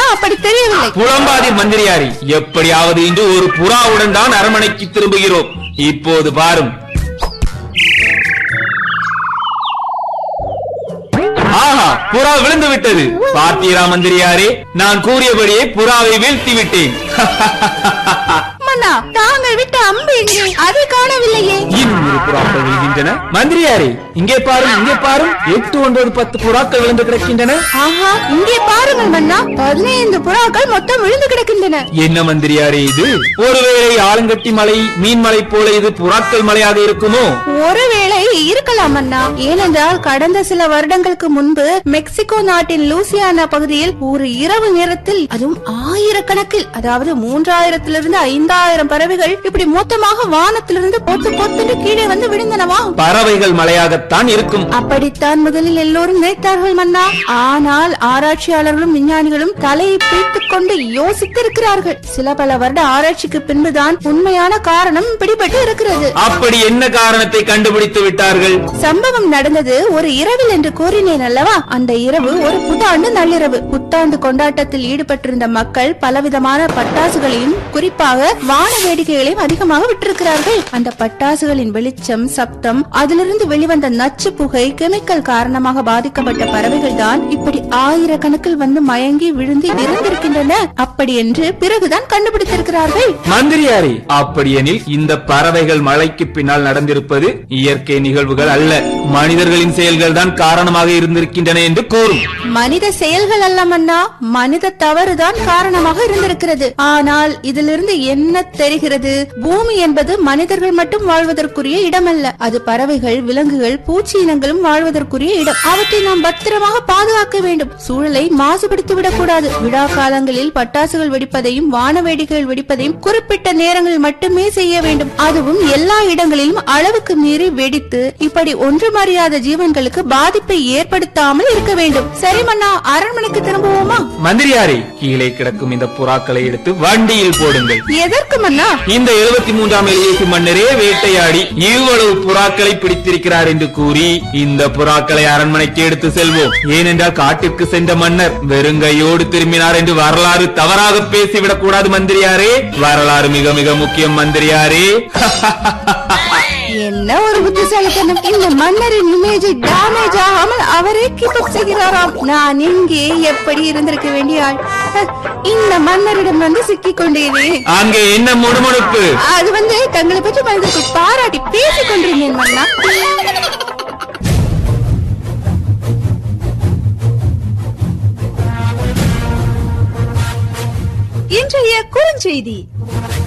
அப்படி தெரியவில்லை புலம்பாதி மந்திரியாரி எப்படியாவது இன்று ஒரு புறாவுடன் தான் அரண்மனைக்கு திரும்புகிறோம் இப்போது பாரும் ஆஹா புறா விழுந்து விட்டது பார்த்தீரா மந்திரியாரே நான் கூறியபடியே புறாவை வீழ்த்தி விட்டேன் மன்னா தாங்கள் விட்ட அம்பு எங்கே அதை காணவில்லையே இன்னும் இரு புறாக்கள் விழுகின்றன மந்திரியாரே இங்கே பாரும் இங்கே பாரும் எட்டு ஒன்பது பத்து புறாக்கள் விழுந்து கிடக்கின்றன ஆஹா இங்கே பாருங்கள் மன்னா பதினைந்து புறாக்கள் மொத்தம் விழுந்து கிடக்கின்றன என்ன மந்திரியாரே இது ஒருவேளை ஆலங்கட்டி மலை மீன் மலை போல இது புறாக்கள் மலையாக இருக்குமோ ஒருவேளை இருக்கலாம் மன்னா ஏனென்றால் கடந்த சில வருடங்களுக்கு முன்பு மெக்சிகோ நாட்டின் லூசியானா பகுதியில் ஒரு இரவு நேரத்தில் அதுவும் ஆயிரக்கணக்கில் அதாவது மூன்றாயிரத்திலிருந்து ஐந்தாயிரம் பறவைகள் இப்படி மொத்தமாக வானத்திலிருந்து பொத்து பொத்துட்டு கீழே வந்து விழுந்தனவா பறவைகள் மலையாகத்தான் இருக்கும் அப்படித்தான் முதலில் எல்லோரும் நினைத்தார்கள் மன்னா ஆனால் ஆராய்ச்சியாளர்களும் விஞ்ஞானிகளும் தலையை பிடித்துக் கொண்டு யோசித்திருக்கிறார்கள் சில பல வருட ஆராய்ச்சிக்கு பின்புதான் உண்மையான காரணம் பிடிபட்டு இருக்கிறது அப்படி என்ன காரணத்தை கண்டுபிடித்து விட்டார்கள் சம்பவம் நடந்தது ஒரு இரவில் என்று கூறினேன் அல்லவா அந்த இரவு ஒரு புத்தாண்டு நள்ளிரவு புத்தாண்டு கொண்டாட்டத்தில் ஈடுபட்டிருந்த மக்கள் பலவிதமான பட்டாசுகளையும் குறிப்பாக வான வேடிக்கைகளையும் அதிகமாக விட்டிருக்கிறார்கள் அந்த பட்டாசுகளின் வெளிச்சம் சப்தம் அதிலிருந்து வெளிவந்த நச்சு புகை கெமிக்கல் காரணமாக பாதிக்கப்பட்ட பறவைகள் தான் இப்படி ஆயிரக்கணக்கில் வந்து மயங்கி விழுந்து இறந்திருக்கின்றன அப்படி என்று பிறகுதான் கண்டுபிடித்திருக்கிறார்கள் மந்திரியாரே அப்படியெனில் இந்த பறவைகள் மலைக்கு பின்னால் நடந்திருப்பது இயற்கை நிகழ்வுகள் அல்ல மனிதர்களின் செயல்கள் தான் காரணமாக இருந்திருக்கின்றன என்று கூறும் மனித செயல்கள் அல்ல மன்னா மனித தவறுதான் காரணமாக இருந்திருக்கிறது ஆனால் இதிலிருந்து என்ன தெரிகிறது பூமி என்பது மனிதர்கள் மட்டும் வாழ்வதற்குரிய இடமல்ல அது பறவைகள் விலங்குகள் பூச்சி இனங்களும் வாழ்வதற்குரிய இடம் அவற்றை நாம் பத்திரமாக பாதுகாக்க வேண்டும் சூழலை மாசுபடுத்தி விடக்கூடாது விழா காலங்களில் பட்டாசுகள் வெடிப்பதையும் வான வேடிக்கைகள் வெடிப்பதையும் குறிப்பிட்ட நேரங்களில் மட்டுமே செய்ய வேண்டும் அதுவும் எல்லா இடங்களிலும் அளவுக்கு மீறி வெடித்து இப்படி ஒன்றுமறியாத ஜீவன்களுக்கு பாதிப்பை ஏற்படுத்தாமல் இருக்க வேண்டும் சரி மன்னா அரண்மனைக்கு திரும்புவோமா மந்திரியாரே கீழே கிடக்கும் இந்த புறாக்களை எடுத்து வண்டியில் போடுங்கள் எதற்கு மன்னா இந்த எழுபத்தி மூன்றாம் எலியேசி மன்னரே வேட்டையாடி இவ்வளவு புறாக்களை பிடித்திருக்கிறார் என்று கூறி இந்த புறாக்களை அரண்மனைக்கு எடுத்து செல்வோம் ஏனென்றால் காட்டிற்கு சென்ற மன்னர் வெறுங்கையோடு திரும்பினார் என்று வரலாறு தவறாக பேசிவிடக் கூடாது மந்திரியாரே வரலாறு மிக மிக முக்கியம் மந்திரியாரே என்ன ஒரு புத்திசாலித்தனம் இந்த மன்னரின் இமேஜை டேமேஜ் ஆகாமல் அவரே கீப் அப் செய்கிறாராம் நான் இங்கே எப்படி இருந்திருக்க வேண்டிய ஆள் ஹ, இந்த மன்னரிடம் வந்து சிக்கிக் கொண்டேனே அங்கே என்ன முணுமுணுப்பு அது வந்து தங்களை பற்றி மனிதருக்கு பாராட்டி பேசிக் கொண்டிருந்தேன் மன்னா இன்றைய குறுஞ்செய்தி